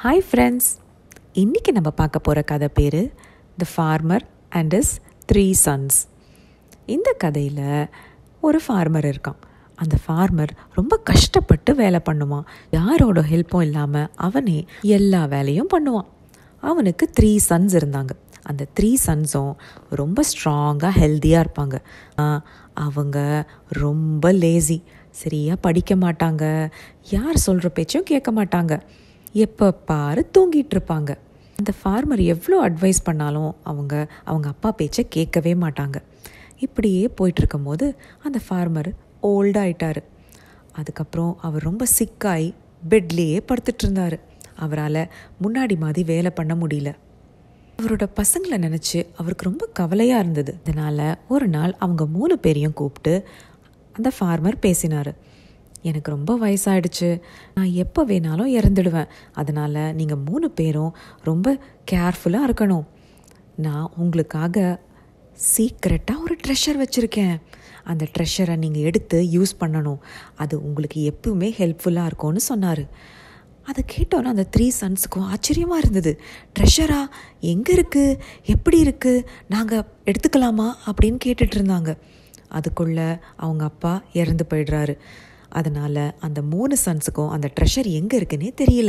hi friends இன்றைக்கி நம்ம பார்க்க போகிற கதை பேர் the farmer and his three sons இந்த கதையில் ஒரு ஃபார்மர் இருக்கான் அந்த ஃபார்மர் ரொம்ப கஷ்டப்பட்டு வேலை பண்ணுவான் யாரோட ஹெல்ப்பும் இல்லாமல் அவனே எல்லா வேலையும் பண்ணுவான் அவனுக்கு த்ரீ சன்ஸ் இருந்தாங்க அந்த த்ரீ சன்ஸும் ரொம்ப ஸ்ட்ராங்காக ஹெல்த்தியாக இருப்பாங்க ஆ, அவங்க ரொம்ப லேசி சரியாக படிக்க மாட்டாங்க யார் சொல்கிற பேச்சும் கேட்க மாட்டாங்க எப்போ பாரு தூங்கிட்டு இருப்பாங்க அந்த ஃபார்மர் எவ்வளோ அட்வைஸ் பண்ணாலும் அவங்க அவங்க அப்பா பேச்சை கேட்கவே மாட்டாங்க இப்படியே போயிட்டு இருக்கும்போது அந்த ஃபார்மர் ஓல்டாயிட்டாரு அதுக்கப்புறம் அவர் ரொம்ப சிக்காய் பெட்லேயே படுத்துட்டு இருந்தார் அவரால் முன்னாடி மாதிரி வேலை பண்ண முடியல அவரோட பசங்களை நினச்சி அவருக்கு ரொம்ப கவலையாக இருந்தது இதனால் ஒரு நாள் அவங்க மூணு பேரையும் கூப்பிட்டு அந்த ஃபார்மர் பேசினார் எனக்கு ரொம்ப வயசாயிடுச்சு நான் எப்போ வேணாலும் இறந்துடுவேன் அதனால் நீங்கள் மூணு பேரும் ரொம்ப கேர்ஃபுல்லாக இருக்கணும் நான் உங்களுக்காக சீக்ரெட்டாக ஒரு ட்ரெஷர் வச்சுருக்கேன் அந்த ட்ரெஷரை நீங்கள் எடுத்து யூஸ் பண்ணணும் அது உங்களுக்கு எப்பவுமே ஹெல்ப்ஃபுல்லாக இருக்கும்னு சொன்னார் அதை கேட்டோன்னே அந்த த்ரீ சன்ஸுக்கும் ஆச்சரியமாக இருந்தது ட்ரெஷரா எங்கே இருக்குது எப்படி இருக்குது நாங்கள் எடுத்துக்கலாமா அப்படின்னு கேட்டுட்டு இருந்தாங்க அதுக்குள்ளே அவங்க அப்பா இறந்து போயிடுறாரு அதனால் அந்த மூணு சன்ஸுக்கும் அந்த ட்ரெஷர் எங்கே இருக்குன்னே தெரியல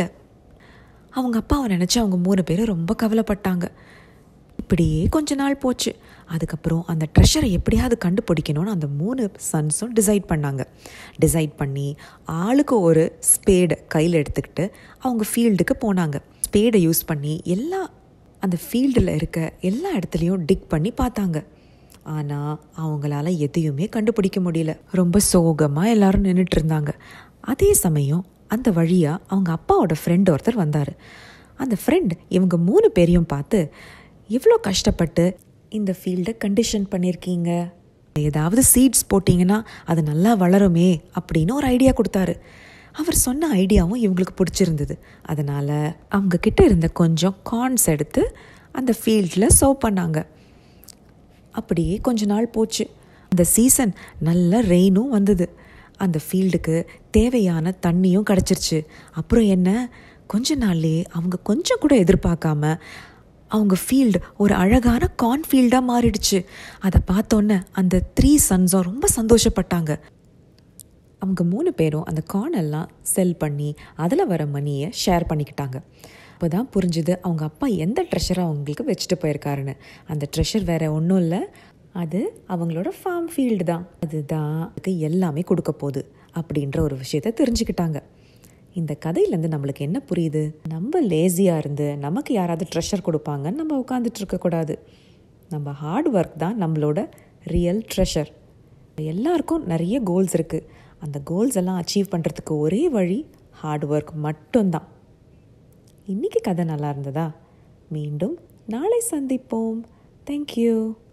அவங்க அப்பாவை நினச்சி அவங்க மூணு பேரும் ரொம்ப கவலைப்பட்டாங்க இப்படியே கொஞ்ச நாள் போச்சு அதுக்கப்புறம் அந்த ட்ரெஷரை எப்படியாவது கண்டுபிடிக்கணும்னு அந்த மூணு சன்ஸும் டிசைட் பண்ணாங்க டிசைட் பண்ணி ஆளுக்கு ஒரு ஸ்பேடை கையில் எடுத்துக்கிட்டு அவங்க ஃபீல்டுக்கு போனாங்க ஸ்பேடை யூஸ் பண்ணி எல்லா அந்த ஃபீல்டில் இருக்க எல்லா இடத்துலையும் டிக் பண்ணி பார்த்தாங்க ஆனால் அவங்களால எதையுமே கண்டுபிடிக்க முடியல ரொம்ப சோகமாக எல்லாரும் நின்றுட்டு இருந்தாங்க அதே சமயம் அந்த வழியாக அவங்க அப்பாவோட ஃப்ரெண்ட் ஒருத்தர் வந்தார் அந்த ஃப்ரெண்ட் இவங்க மூணு பேரையும் பார்த்து எவ்வளோ கஷ்டப்பட்டு இந்த ஃபீல்டை கண்டிஷன் பண்ணியிருக்கீங்க ஏதாவது சீட்ஸ் போட்டிங்கன்னா அது நல்லா வளருமே அப்படின்னு ஒரு ஐடியா கொடுத்தாரு அவர் சொன்ன ஐடியாவும் இவங்களுக்கு பிடிச்சிருந்தது அதனால் அவங்க கிட்ட இருந்த கொஞ்சம் கார்ன்ஸ் எடுத்து அந்த ஃபீல்டில் சர்வ் பண்ணாங்க அப்படியே கொஞ்ச நாள் போச்சு அந்த சீசன் நல்ல ரெயினும் வந்தது அந்த ஃபீல்டுக்கு தேவையான தண்ணியும் கிடச்சிருச்சு அப்புறம் என்ன கொஞ்ச நாள்லயே அவங்க கொஞ்சம் கூட எதிர்பார்க்காம அவங்க ஃபீல்டு ஒரு அழகான கார்ன் ஃபீல்டாக மாறிடுச்சு அதை பார்த்தோன்னே அந்த த்ரீ சன்ஸும் ரொம்ப சந்தோஷப்பட்டாங்க அவங்க மூணு பேரும் அந்த கார்ன் எல்லாம் செல் பண்ணி அதில் வர மணியை ஷேர் பண்ணிக்கிட்டாங்க அப்போ தான் புரிஞ்சுது அவங்க அப்பா எந்த ட்ரெஷரை அவங்களுக்கு வச்சுட்டு போயிருக்காருன்னு அந்த ட்ரெஷர் வேற ஒன்றும் இல்லை அது அவங்களோட ஃபார்ம் ஃபீல்டு தான் அதுதான் அதுக்கு எல்லாமே கொடுக்க போகுது அப்படின்ற ஒரு விஷயத்த தெரிஞ்சுக்கிட்டாங்க இந்த கதையிலேருந்து நம்மளுக்கு என்ன புரியுது நம்ம லேசியாக இருந்து நமக்கு யாராவது ட்ரெஷர் கொடுப்பாங்கன்னு நம்ம உட்காந்துட்டு இருக்கக்கூடாது நம்ம ஹார்ட் ஒர்க் தான் நம்மளோட ரியல் ட்ரெஷர் எல்லாருக்கும் நிறைய கோல்ஸ் இருக்குது அந்த கோல்ஸ் எல்லாம் அச்சீவ் பண்ணுறதுக்கு ஒரே வழி ஹார்ட் ஒர்க் மட்டும்தான் இன்னைக்கு கதை நல்லா இருந்ததா மீண்டும் நாளை சந்திப்போம் தேங்க்யூ